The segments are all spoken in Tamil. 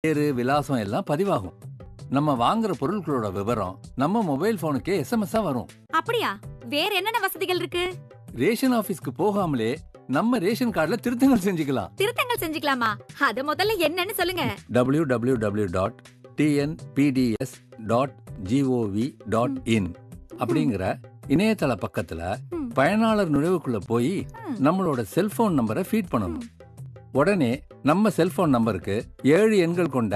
பேரு விலாசம் எல்லாம் பதிவாகும் நம்ம வாங்குற பொருட்களோட விவரம் நம்ம மொபைல் போனுக்கே எஸ்எம்எஸ் வரும் அப்படியா வேற என்னென்ன வசதிகள் இருக்கு ரேஷன் ஆபீஸ்க்கு போகாமலே நம்ம ரேஷன் கார்டுல திருத்தங்கள் செஞ்சுக்கலாம் திருத்தங்கள் செஞ்சுக்கலாமா அத முதல்ல என்னன்னு சொல்லுங்க W W W dot TNPDS dot gov dot in அப்படிங்கிற இணையதள பக்கத்துல ம். பயனாளர் நுழைவுக்குள்ள போய் ம். நம்மளோட செல்போன் நம்பரை ஃபீட் பண்ணணும் உடனே நம்ம செல்போன் நம்பருக்கு ஏழு எண்கள் கொண்ட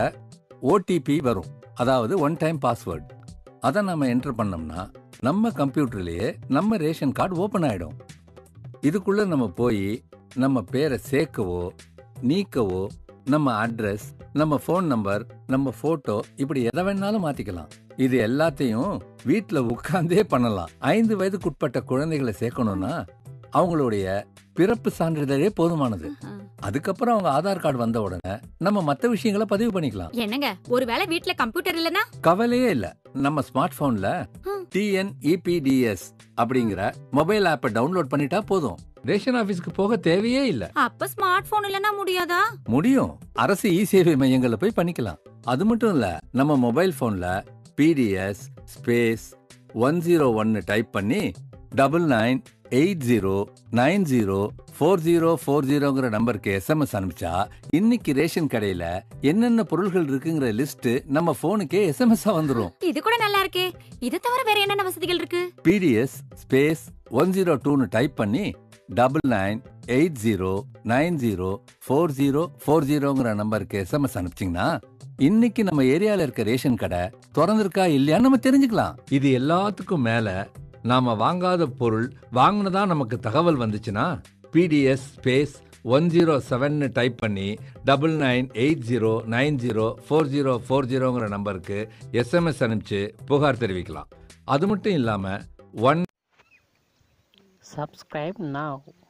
ஓடிபி வரும் அதாவது ஒன் டைம் பாஸ்வேர்ட் அதை நம்ம என்டர் பண்ணோம்னா நம்ம கம்ப்யூட்டர்லயே நம்ம ரேஷன் கார்டு ஓபன் ஆயிடும் இதுக்குள்ள நம்ம போய் நம்ம பேரை சேர்க்கவோ நீக்கவோ நம்ம அட்ரஸ் நம்ம ஃபோன் நம்பர் நம்ம போட்டோ இப்படி எதை வேணாலும் மாத்திக்கலாம் இது எல்லாத்தையும் வீட்ல உட்கார்ந்தே பண்ணலாம் ஐந்து வயதுக்குட்பட்ட குழந்தைகளை சேர்க்கணும்னா அவங்களுடைய பிறப்பு சான்றிதழே போதுமானது அதுக்கப்புறம் அவங்க ஆதார் கார்டு வந்த உடனே நம்ம மத்த விஷயங்களை பதிவு பண்ணிக்கலாம் என்னங்க ஒருவேளை வீட்ல கம்ப்யூட்டர் இல்லனா கவலையே இல்ல நம்ம ஸ்மார்ட் போன்ல ம். டிஎன்இபிடிஎஸ் அப்படிங்கிற மொபைல் ஆப்பை டவுன்லோட் பண்ணிட்டா போதும் ரேஷன் ஆபீஸ்க்கு போக தேவையே இல்ல அப்ப ஸ்மார்ட் போன் இல்லனா முடியாதா முடியும் அரசு இ சேவை மையங்கள்ல போய் பண்ணிக்கலாம் அது மட்டும் இல்ல நம்ம மொபைல் போன்ல பிடிஎஸ் ஸ்பேஸ் ஒன் ஜீரோ ஒன்னு டைப் பண்ணி double nine eight zero nine zero four zero four ஜீரோங்கிற நம்பருக்கு எஸ்எம்எஸ் அனுப்பிச்சா இன்னைக்கு ரேஷன் கடையில என்னென்ன பொருள்கள் இருக்குங்கிற லிஸ்ட் நம்ம போனுக்கே எஸ்எம்எஸ் வந்துரும் இது கூட நல்லா இருக்கே இது தவிர வேற என்னென்ன வசதிகள் இருக்கு பிடிஎஸ் ஸ்பேஸ் ஒன் ஜீரோ டூன்னு டைப் பண்ணி double nine eight zero nine zero four zero four ஜீரோங்கிற நம்பருக்கு எஸ்எம்எஸ் அனுப்பிச்சிங்கன்னா இன்னைக்கு நம்ம ஏரியால இருக்க ரேஷன் கடை திறந்திருக்கா இல்லையான்னு நம்ம தெரிஞ்சுக்கலாம் இது எல்லாத்துக்கும் மேல நாம வாங்காத பொருள் வாங்கினதா நமக்கு தகவல் வந்துச்சுன்னா பிடிஎஸ் ஸ்பேஸ் ஒன் ஜீரோ செவன்னு டைப் பண்ணி double nine eight zero nine zero four zero four ஜீரோங்கிற நம்பருக்கு எஸ்எம்எஸ் அனுப்பிச்சு புகார் தெரிவிக்கலாம் அது மட்டும் இல்லாம ஒன் Subscribe now